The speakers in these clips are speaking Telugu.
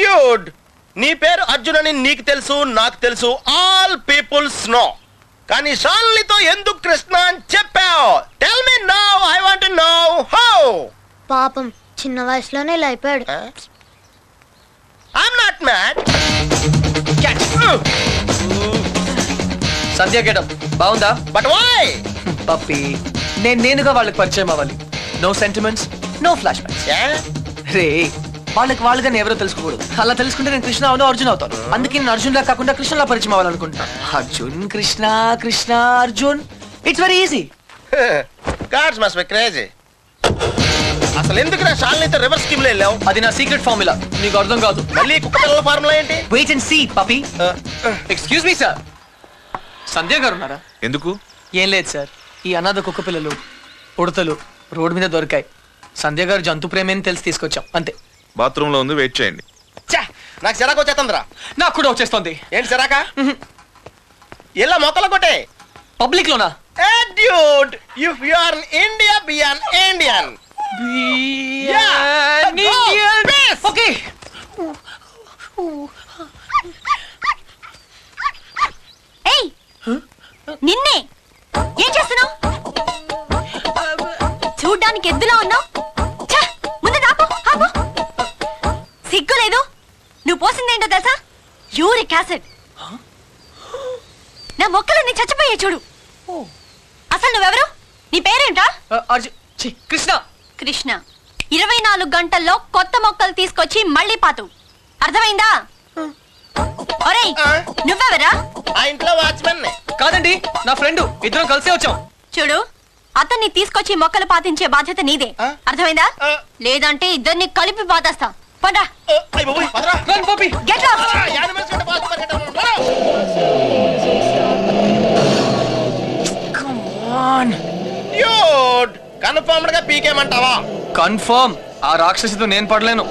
డ్యూడ్ నీ పేరు అర్జున్ అని నీకు తెలుసు నాకు తెలుసు ఆల్ పీపుల్స్ నో కానీ షాలినితో ఎందుకు కృష్ణ అని చెప్పావు tell me now I want know how పాపం చిన్న వయసులోనే ఇలా అయిపోయాడు I'm not mad Sandhya getup బాగుందా బట్ వై పప్పి నేను నేనుగా వాళ్ళకి పరిచయం అవ్వాలి no sentiments no flashbacks రే వాళ్ళకి వాళ్ళుగా నేను ఎవరో తెలుసుకోకూడదు అలా తెలుసుకుంటే నేను కృష్ణ అవును అర్జున్ అవుతాను అందుకే నేను అర్జున్ లా కాకుండా కృష్ణలా పరిచయం అవ్వాలనుకుంటున్నాను Arjun Krishna Krishna Arjun it's very easy gods must be crazy అసలు ఎందుకు నా షాలినితో రివర్స్ స్కీమ్ లో వెళ్ళావు అది నా సీక్రెట్ ఫార్ములా నీకు అర్థం కాదు మళ్ళీ కుక్క పిల్లల ఫార్ములా ఏంటి wait and see puppy excuse me sir Sandhya garu ఉన్నారా ఎందుకు ఏం లేదు సార్ ఈ అనాథ కుక్క పిల్లలు ఉడతలు రోడ్డు మీద దొరికాయి సంధ్య గారు జంతు ప్రేమని తెలిసి తీసుకొచ్చాం అంతే బాత్రూమ్ లో ఉంది వెయిట్ చేయండి ఛా, నాకు సిరాకు వచ్చేస్తుందిరా నాకు కూడా వచ్చేస్తుంది ఏంటి సిరాక ఇలా మొక్కలు కొట్టే పబ్లిక్ లోనా hey dude if you are India be an Indian Yeah, go, peace. Okay ఏయ్ నిన్నే ఏం చేస్తున్నావు చూడ్డానికి ఎద్దులా ఉన్నావు ముందు రాపు ఆపు సిగ్గు లేదు నువ్వు పోసిందేంటో తెలుసా యూరిక్ యాసిడ్ నా మొక్కలన్నీ చచ్చిపోయాయి చూడు అసలు నువ్వెవరు నీ పేరేంటా అర్జున్ ఛీ, కృష్ణ కృష్ణ ఇరవై నాలుగు గంటల్లో కొత్త మొక్కలు తీసుకొచ్చి మళ్ళీ పాతు అర్థమైందా ఒరేయ్ ఆ? నువ్వెవరా ఆ ఇంట్లో వాచ్మెన్ కాదండి నా ఫ్రెండ్ ఇద్దరం కలిసే వచ్చాం చూడు అతన్ని తీసుకొచ్చి మొక్కలు పాతించే బాధ్యత నీదే ఆ? అర్థమైందా ఆ. లేదంటే ఇద్దరిని కలిపి పాతేస్తా పండ్రా run puppy get lost dude confirmed గా పీకేమంటావా కన్ఫర్మ్ ఆ రాక్షసితో నేను పడలేను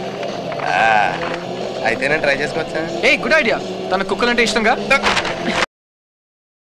అయితే నేను ట్రై చేసుకోవచ్చా ఏ గుడ్ ఐడియా తన కుక్కలంటే ఇష్టంగా